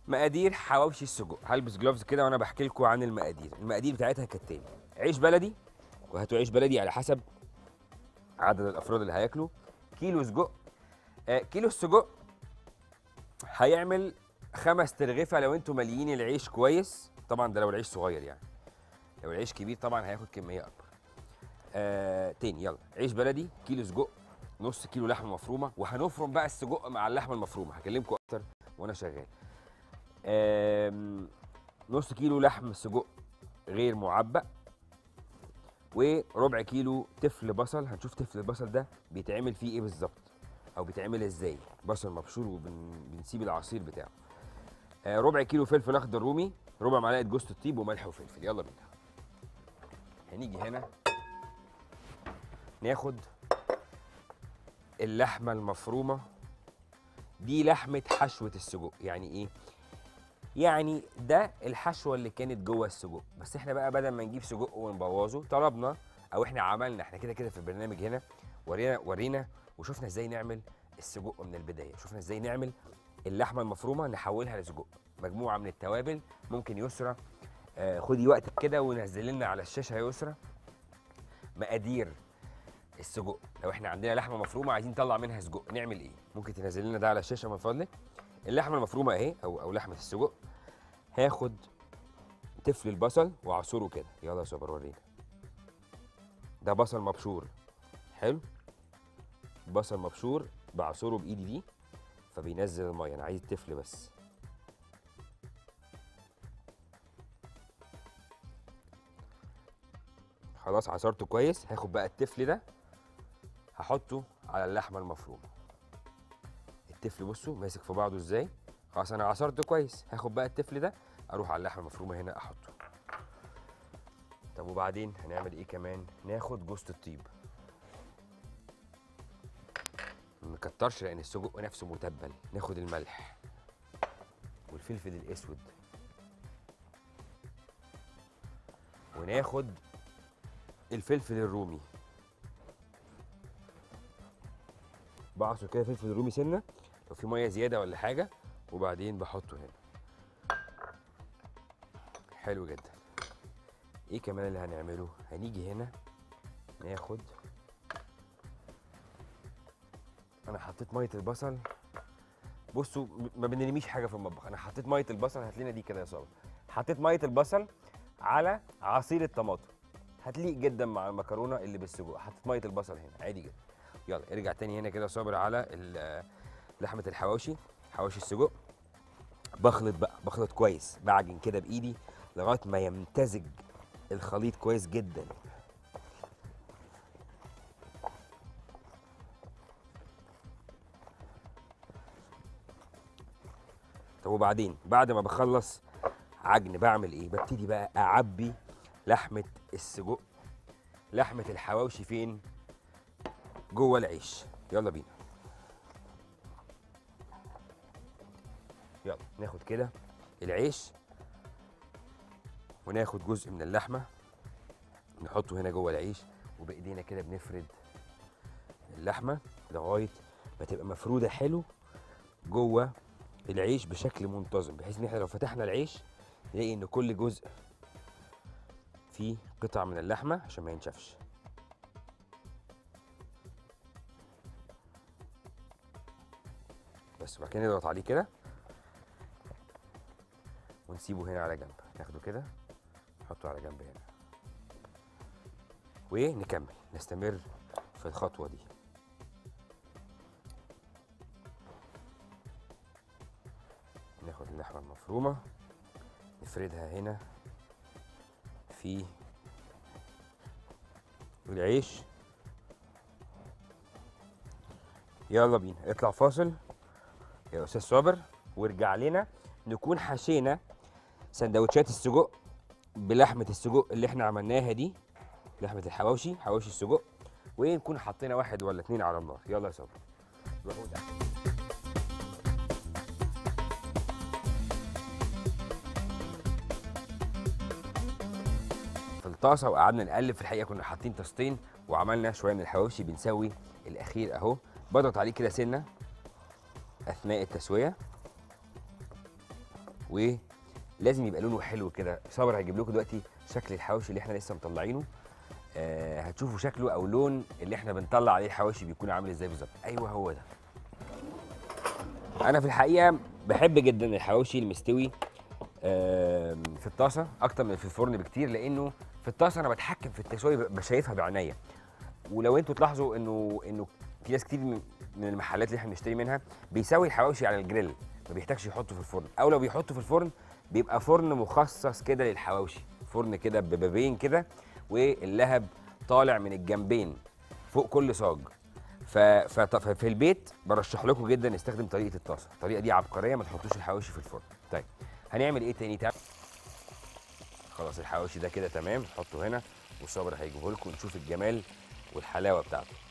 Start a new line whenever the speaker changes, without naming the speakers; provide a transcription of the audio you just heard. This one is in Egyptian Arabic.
مقادير حواوشي السجق هلبس جلوفز كده وانا بحكي لكم عن المقادير المقادير بتاعتها كالتالي عيش بلدي وهاتوا عيش بلدي على حسب عدد الافراد اللي هياكلوا كيلو سجق آه كيلو السجق هيعمل خمس ترغيفه لو انتوا ماليين العيش كويس طبعا ده لو العيش صغير يعني لو العيش كبير طبعا هياخد كميه اكبر آه تاني يلا عيش بلدي كيلو سجق نص كيلو لحمه مفرومه وهنفرم بقى السجق مع اللحمه المفرومه هكلمكم اكتر وانا شغال آم، نص كيلو لحم سجق غير معبأ وربع كيلو تفل بصل هنشوف تفل البصل ده بيتعمل فيه ايه بالظبط او بيتعمل ازاي بصل مبشور وبنسيب العصير بتاعه آه، ربع كيلو فلفل اخضر رومي ربع معلقه جوز الطيب وملح وفلفل يلا بينا هنيجي هنا ناخد اللحمه المفرومه دي لحمه حشوه السجق يعني ايه يعني ده الحشوه اللي كانت جوه السجق بس احنا بقى بدل ما نجيب سجق ونبوظه طلبنا او احنا عملنا احنا كده كده في البرنامج هنا ورينا ورينا وشفنا ازاي نعمل السجق من البدايه شفنا ازاي نعمل اللحمه المفرومه نحولها لسجق مجموعه من التوابل ممكن يسرى آه خدي وقتك كده ونزل لنا على الشاشه يا يسرى مقادير السجق لو احنا عندنا لحمه مفرومه عايزين نطلع منها سجق نعمل ايه ممكن تنزل لنا ده على الشاشه من فضلك اللحمه المفرومه اهي او او لحمه السجق هاخد تفل البصل واعصره كده يلا يا صبر ورينا ده بصل مبشور حلو بصل مبشور بعصره بايدي دي فبينزل الميه انا عايز التفل بس خلاص عصرته كويس هاخد بقى التفل ده هحطه على اللحمه المفرومه التفل بصوا ماسك في بعضه ازاي خلاص انا عصرته كويس هاخد بقى التفل ده اروح على اللحمه المفرومه هنا احطه طب وبعدين هنعمل ايه كمان ناخد جوزة الطيب ما نكترش لان السجق نفسه متبل ناخد الملح والفلفل الاسود وناخد الفلفل الرومي بعصر كده فلفل رومي سنه لو في ميه زياده ولا حاجه وبعدين بحطه هنا حلو جدا ايه كمان اللي هنعمله هنيجي هنا ناخد انا حطيت ميه البصل بصوا م- ما بنرميش حاجه في المطبخ انا حطيت ميه البصل هات لنا دي كده يا صابر حطيت ميه البصل على عصير الطماطم هتليق جدا مع المكرونه اللي بالسجق حطيت ميه البصل هنا عادي جدا يلا ارجع تاني هنا كده يا صابر على ال- لحمه الحواوشي حواوشي السجق بخلط بقى بخلط كويس بعجن كده بايدي لغايه ما يمتزج الخليط كويس جدا طب وبعدين بعد ما بخلص عجن بعمل ايه ببتدي بقى اعبي لحمه السجق لحمه الحواوشي فين جوه العيش يلا بينا يلا ناخد كده العيش وناخد جزء من اللحمه نحطه هنا جوه العيش وبايدينا كده بنفرد اللحمه لغايه ما تبقى مفروده حلو جوه العيش بشكل منتظم بحيث ان احنا لو فتحنا العيش نلاقي ان كل جزء فيه قطع من اللحمه عشان ما ينشفش بس وبعد كده نضغط عليه كده ونسيبه هنا على جنب ناخده كده نحطه على جنب هنا ونكمل نستمر في الخطوه دي ناخد اللحمه المفرومه نفردها هنا في العيش يلا بينا اطلع فاصل يا استاذ صابر وارجع لنا نكون حشينا سندوتشات السجق بلحمه السجق اللي احنا عملناها دي لحمه الحواوشي حواوشي السجق ونكون حطينا واحد ولا اتنين على النار يلا يا صابر روحوا ده في الطاسه وقعدنا نقلب في الحقيقه كنا حاطين طاستين وعملنا شويه من الحواوشي بنسوي الاخير اهو بضغط عليه كده سنه اثناء التسويه ولازم يبقى لونه حلو كده صابر هيجيب لكم دلوقتي شكل الحواوشي اللي احنا لسه مطلعينه آه هتشوفوا شكله او لون اللي احنا بنطلع عليه الحواوشي بيكون عامل ازاي بالظبط ايوه هو ده انا في الحقيقه بحب جدا الحواوشي المستوي آم، في الطاسه اكتر من في الفرن بكتير لانه في الطاسه انا بتحكم في التسويه ببقى شايفها بعينيا ولو انتوا تلاحظوا انه انه في ناس كتير من من المحلات اللي احنا بنشتري منها بيسوي الحواوشي على الجريل ما بيحتاجش يحطه في الفرن او لو بيحطه في الفرن بيبقى فرن مخصص كده للحواوشي فرن كده ببابين كده واللهب طالع من الجنبين فوق كل صاج ف... فط- ففي البيت برشح لكم جدا نستخدم طريقه الطاسه الطريقه دي عبقريه ما تحطوش الحواوشي في الفرن طيب هنعمل ايه تاني تعال خلاص الحواوشي ده كده تمام نحطه هنا والصبر هيجيبه لكم ونشوف الجمال والحلاوه بتاعته